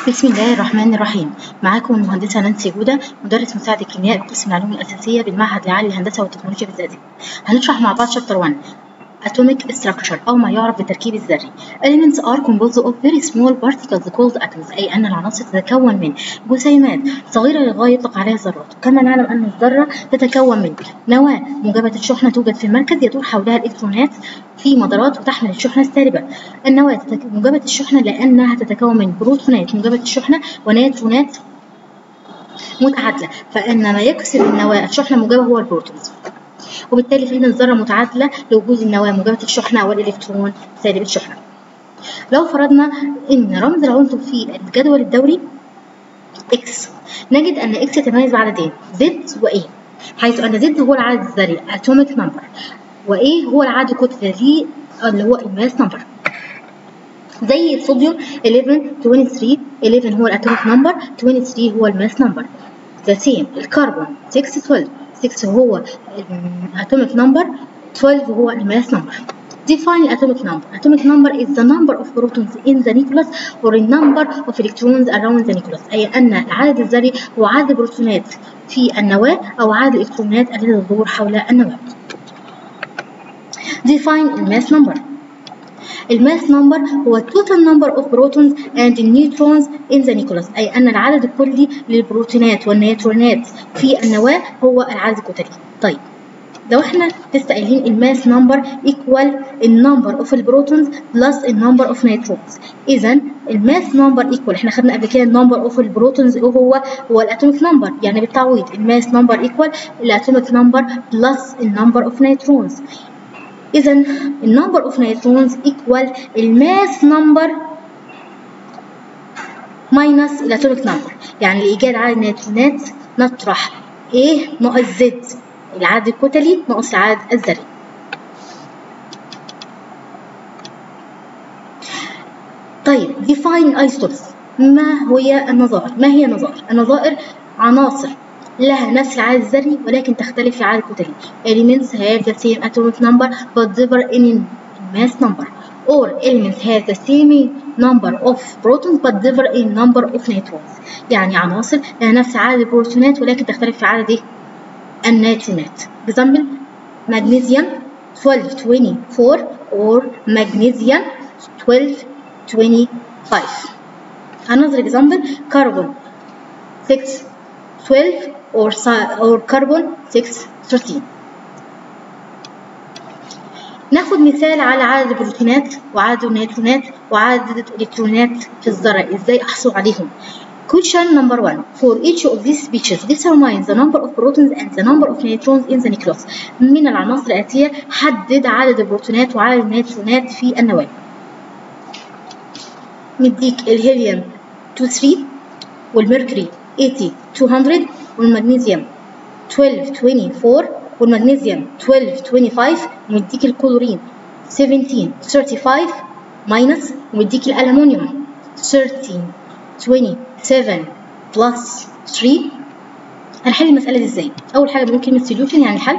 بسم الله الرحمن الرحيم معاكم المهندسة نانسي جودة مدرس مساعد الكيمياء بقسم العلوم الأساسية بالمعهد العالي للهندسة والتكنولوجيا بالزقازيق هنشرح مع بعض شابتر 1 atomic structure أو ما يعرف بالتركيب الذري elements are composed of very small particles called atoms أي أن العناصر تتكون من جسيمات صغيرة للغاية يطلق عليها ذرات كما نعلم أن الذرة تتكون من نواة موجبة الشحنة توجد في المركز يدور حولها الإلكترونات في مدارات وتحمل الشحنة السالبة النواة موجبة الشحنة لأنها تتكون من بروتونات موجبة الشحنة ونيوترونات متعادلة فإن ما يكسر النواة الشحنة الموجبة هو البروتونز وبالتالي فإن الذرة متعادلة لوجود النواة موجبة الشحنة والإلكترون سالب الشحنة. لو فرضنا إن رمز العنصر في الجدول الدوري X نجد أن X يتميز بعددين Z و A حيث أن Z هو العدد الذري atomic number و A هو العدد الكتلي اللي هو الماس نمبر. زي الصوديوم 11 23 11 هو الاتوميك نمبر 23 هو الماس نمبر. The same الكربون 6 12 6 هو atomic number 12 هو الماس number define atomic number atomic number is the number of protons in the nucleus or a number of electrons around the nucleus أي أن العدد الذري هو عدد البروتونات في النواة أو عدد الإلكترونات التي تدور حول النواة define الماس number الماس نمبر هو total number of protons and neutrons in the nucleus أي أن العدد الكلي للبروتونات والنيوترونات في النواة هو العدد الكتلي طيب لو احنا لسه قايلين الماس نمبر equal النمبر اوف البروتونز بلس النمبر اوف نيوترونز اذا الماس نمبر equal احنا خدنا قبل كده النمبر اوف البروتونز هو هو الاتوميك نمبر يعني بالتعويض الماس نمبر equal الاتوميك نمبر بلس النمبر اوف نيوترونز إذا النمبر اوف نيوترونز equal الماس نمبر ماينس الاتوميك نمبر يعني لإيجاد عدد النيوترونات نطرح A ناقص Z العدد الكتلي ناقص العدد الذري طيب define isotopes ما هي النظائر؟ ما هي النظائر؟ النظائر عناصر لها نفس العدد الذري ولكن تختلف في العدد الكتلي elements have the same atomic number but differ in mass number or elements have the same number of protons but differ in number of neutrons يعني عناصر لها نفس عدد البروتونات ولكن تختلف في عدد النيوترونات example magnesium 1224 or magnesium 1225 another example carbon 612 or, or carbon 613 ناخد مثال على عدد البروتونات وعدد النيوترونات وعدد الالكترونات في الذرة ازاي احصل عليهم Question number one. For each of these speeches, determine the number of protons and the number of neutrons in the nucleus. من العناصر الآتية حدد عدد البروتونات وعدد النيوترونات في النواة. مديك الهيليوم 23 والميركوري 80 200 والمغنيسيوم 1224 والمغنيسيوم 1225 ومديك الكلورين 1735 ماينس ومديك الألمنيوم 1327 بلس 3 هنحل المسألة دي ازاي؟ أول حاجة بنقول كلمة solution يعني حل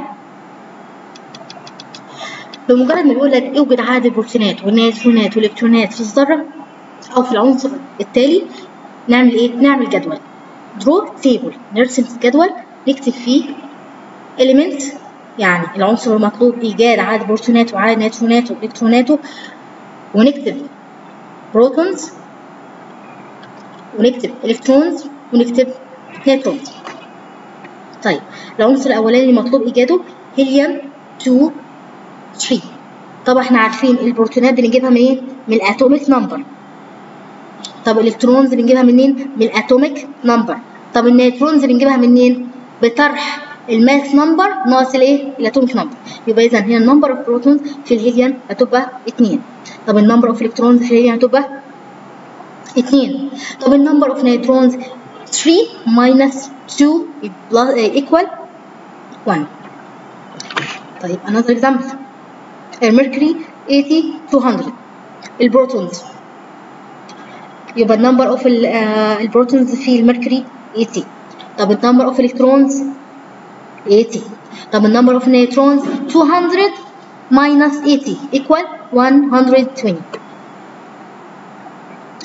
بمجرد ما بيقول لك اوجد عدد البروتونات والنيوترونات والإلكترونات في الذرة أو في العنصر التالي نعمل إيه؟ نعمل جدول draw table نرسم جدول نكتب فيه element يعني العنصر المطلوب إيجاد عدد بروتونات وعدد نيوتروناته وإلكتروناته ونكتب بروتونز ونكتب إلكترونز ونكتب نيوترونز طيب العنصر الأولاني المطلوب إيجاده هيليوم 2 3 طبعا احنا عارفين البروتونات بنجيبها منين؟ من الاتوميك نمبر طب الالكترونز بنجيبها منين؟ من الاتوميك نمبر طب النيوترونز بنجيبها منين؟ بطرح الماس نمبر ناقص الايه؟ الاتوميك نمبر يبقى اذا هنا النمبر اوف بروتونز في الهيليوم هتبقى 2 طب النمبر اوف الكترونز في الهيليوم هتبقى 2 طب النمبر اوف نيوترونز 3 minus 2 equal 1 طيب another example الميركوري 80 200 البروتونز يبقى النمبر اوف البروتونز في الميركوري 80 طب النمبر اوف الكترونز 80 طب النمبر اوف نيوترونز 200 minus 80 equal 120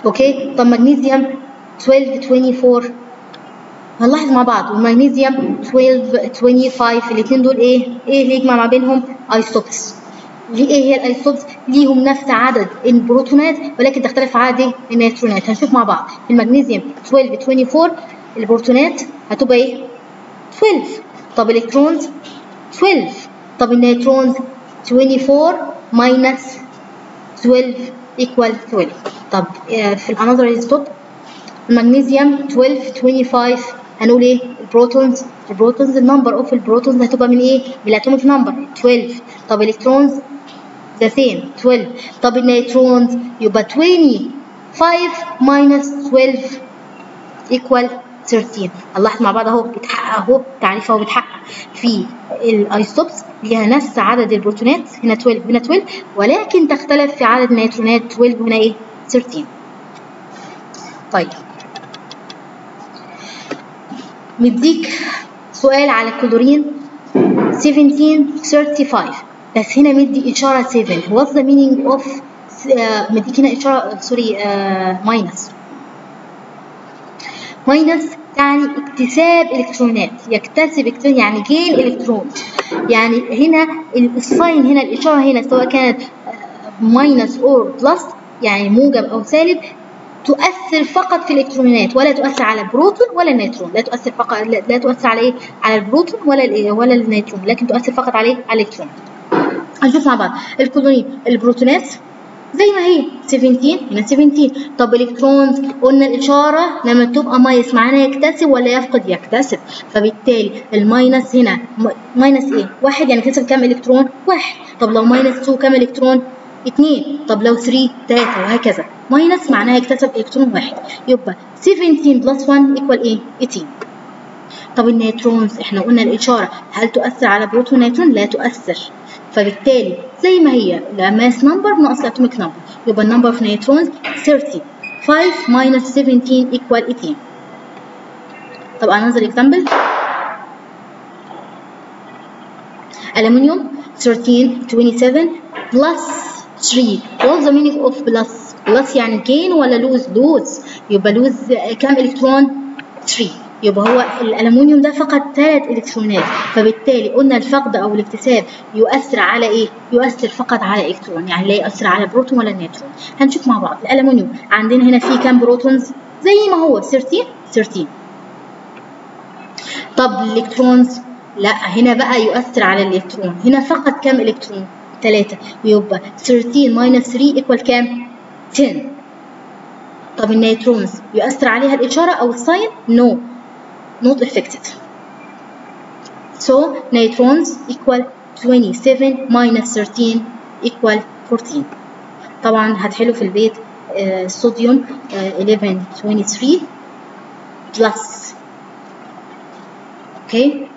اوكي طب مغنيسيوم 12 24 هنلاحظ مع بعض والمغنيسيوم 12 25 الاثنين دول ايه ايه اللي يجمع ما بينهم ايسوبس ايه هي الايسوبس ليهم نفس عدد البروتونات ولكن تختلف عدد النيوترونات هنشوف مع بعض المغنيسيوم 12 24 البروتونات هتبقى ايه 12 طب الالكترونز 12 طب النيوترونز 24 ماينس 12 equal 12 طب في الانذر ستوب المغنيسيوم 12 25 هنقول ايه البروتونز البروتونز النمبر اوف البروتونز هتبقى من ايه من الاتوميك نمبر 12 طب الالكترونز ذا سيم 12 طب النيوترونز يبقى 25 minus 12 equal 13 هنلاحظ مع بعض اهو بيتحقق اهو تعريف اهو بيتحقق في الايسوبس ليها نفس عدد البروتونات هنا 12 هنا 12 ولكن تختلف في عدد النيوترونات 12 وهنا ايه 13 طيب مديك سؤال على الكلورين 1735 بس هنا مدي إشارة 7 what's the meaning of uh, مديك هنا إشارة سوري ماينس ماينس تعني اكتساب الكترونات يكتسب الكترون يعني جين الكترون يعني هنا الساين هنا الإشارة هنا سواء كانت ماينس اور بلس يعني موجب أو سالب تؤثر فقط في الالكترونات ولا تؤثر على البروتون ولا النيوترون لا تؤثر فقط لا تؤثر على ايه على البروتون ولا ولا النيوترون لكن تؤثر فقط على ايه على الالكترون هنشوف مع بعض الكلورين البروتونات زي ما هي 17 هنا 17 طب الالكترونز قلنا الاشاره لما تبقى ماينس معناها يكتسب ولا يفقد يكتسب فبالتالي الماينس هنا ماينس ايه واحد يعني كسب كام الكترون واحد طب لو ماينس 2 كام الكترون 2 طب لو 3 3 وهكذا ماينس معناها يكتسب الكترون واحد يبقى 17 بلس 1 ايكوال ايه 18 طب النيوترونز احنا قلنا الاشاره هل تؤثر على بروتون نيوترون لا تؤثر فبالتالي زي ما هي الماس نمبر ناقص الاتوميك نمبر يبقى النمبر اوف نيوترونز 30 5 minus 17 equal 18 طب another example aluminium 13 27 plus 3 what's the meaning of plus plus يعني gain ولا lose lose يبقى lose كام الكترون 3 يبقى هو الالومنيوم ده فقد ثلاث الكترونات فبالتالي قلنا الفقد او الاكتساب يؤثر على ايه يؤثر فقط على الكترون يعني لا يؤثر على البروتون ولا النيوترون هنشوف مع بعض الالومنيوم عندنا هنا فيه كام بروتونز زي ما هو 13 13 طب الالكترونز لا هنا بقى يؤثر على الالكترون هنا فقط كام الكترون 3 يبقى 13 minus 3 equal كام 10 طب النيوترونز يؤثر عليها الإشارة أو الساين no not affected so neutrons equal 27 minus 13 equal 14 طبعا هتحلوا في البيت الصوديوم 11 23 plus اوكي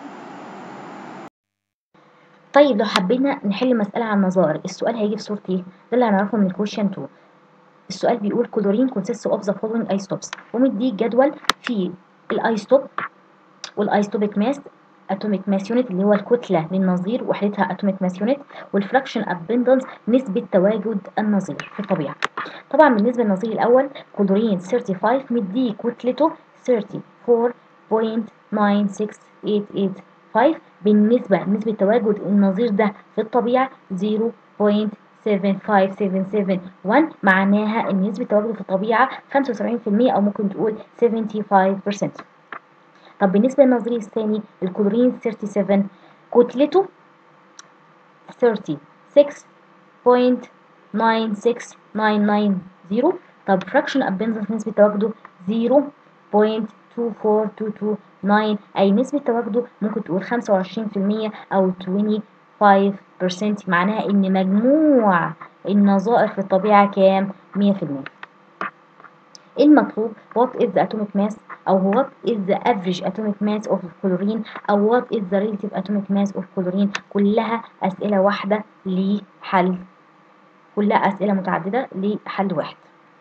طيب لو حبينا نحل مسألة عن نظائر السؤال هيجي في صورة ايه؟ ده اللي هنعرفه من الكويشن 2 السؤال بيقول كلورين consists of the following isotopes ومديك جدول فيه الايستوب والايستوبيك ماس اتوميك ماس يونت اللي هو الكتلة للنظير وحدتها اتوميك ماس يونت والفراكشن ابندنس نسبة تواجد النظير في الطبيعة طبعا بالنسبة للنظير الأول كلورين 35 مديك كتلته 34.96885 بالنسبة لنسبة تواجد النظير ده في الطبيعة 0.75771 معناها ان نسبة تواجده في الطبيعة 75% او ممكن تقول 75% طب بالنسبة للنظري الثاني الكلورين 37 كتلته 36.96990 طب fraction abundance نسبة تواجده 0.24229 أي نسبة تواجده ممكن تقول 25% أو 25% معناها إن مجموع النظائر في الطبيعة كام 100% المطلوب what is the atomic mass أو what is the average atomic mass of chlorine أو what is the relative atomic mass of chlorine كلها أسئلة واحدة لحل كلها أسئلة متعددة لحل واحد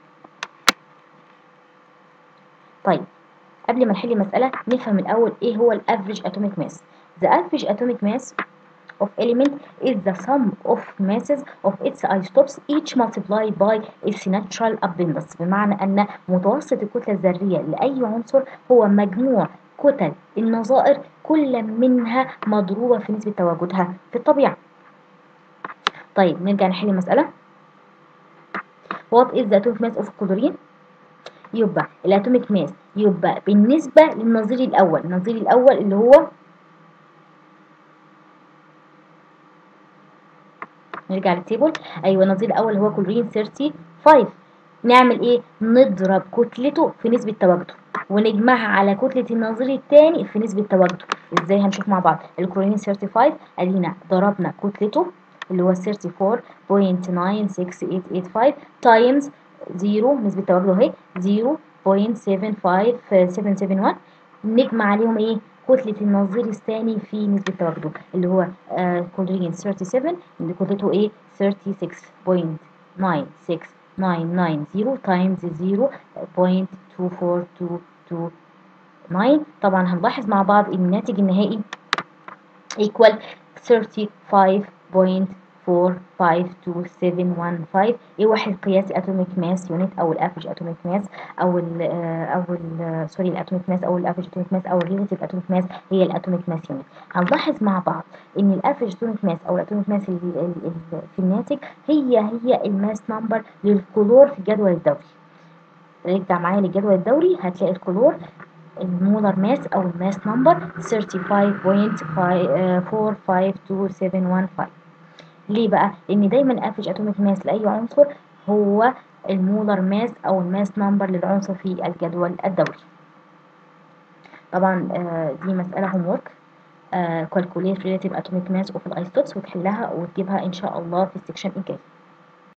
طيب قبل ما نحل مسألة نفهم الأول إيه هو الافريج atomic mass the average atomic mass of element is the sum of masses of its isotopes each multiplied by its natural abundance بمعنى أن متوسط الكتلة الذرية لأي عنصر هو مجموع كتل النظائر كل منها مضروبة في نسبة تواجدها في الطبيعة طيب نرجع نحل المسألة What is the atomic mass of chlorine؟ يبقى الاتوميك ماس يبقى بالنسبة للنظير الأول النظير الأول اللي هو نرجع للتيبل أيوة النظير الأول اللي هو كلورين 35 نعمل إيه؟ نضرب كتلته في نسبة تواجده ونجمعها على كتلة النظير الثاني في نسبة تواجده ازاي هنشوف مع بعض الكلورين 35 ادينا ضربنا كتلته اللي هو 34.96885 تايمز 0 نسبة تواجده اهي 0.75771 نجمع عليهم ايه كتلة النظير الثاني في نسبة تواجده اللي هو آه كلورين 37 اللي كتلته ايه 36.96990 تايمز 0.24229 طبعا هنلاحظ مع بعض ان الناتج النهائي equal 35.45215 ايه واحد قياس اتوميك ماس يونت او الافريج اتوميك ماس او ال او ال سوري الاتوميك ماس او الافريج اتوميك ماس او الريلاتيف اتوميك ماس هي الاتوميك ماس يونت هنلاحظ مع بعض ان الافريج اتوميك ماس او الاتوميك ماس في الناتج هي هي الماس نمبر للكلور في الجدول الدوري رجع معايا للجدول الدوري هتلاقي الكلور المولر ماس او الماس نمبر 35.452715 ليه بقى لان دايما افريج اتوميك ماس لاي عنصر هو المولر ماس او الماس نمبر للعنصر في الجدول الدوري طبعا دي مساله هوم ورك كالكوليت ريلاتيف اتوميك ماس اوف الايستوبس وتحلها وتجيبها ان شاء الله في السكشن الجاي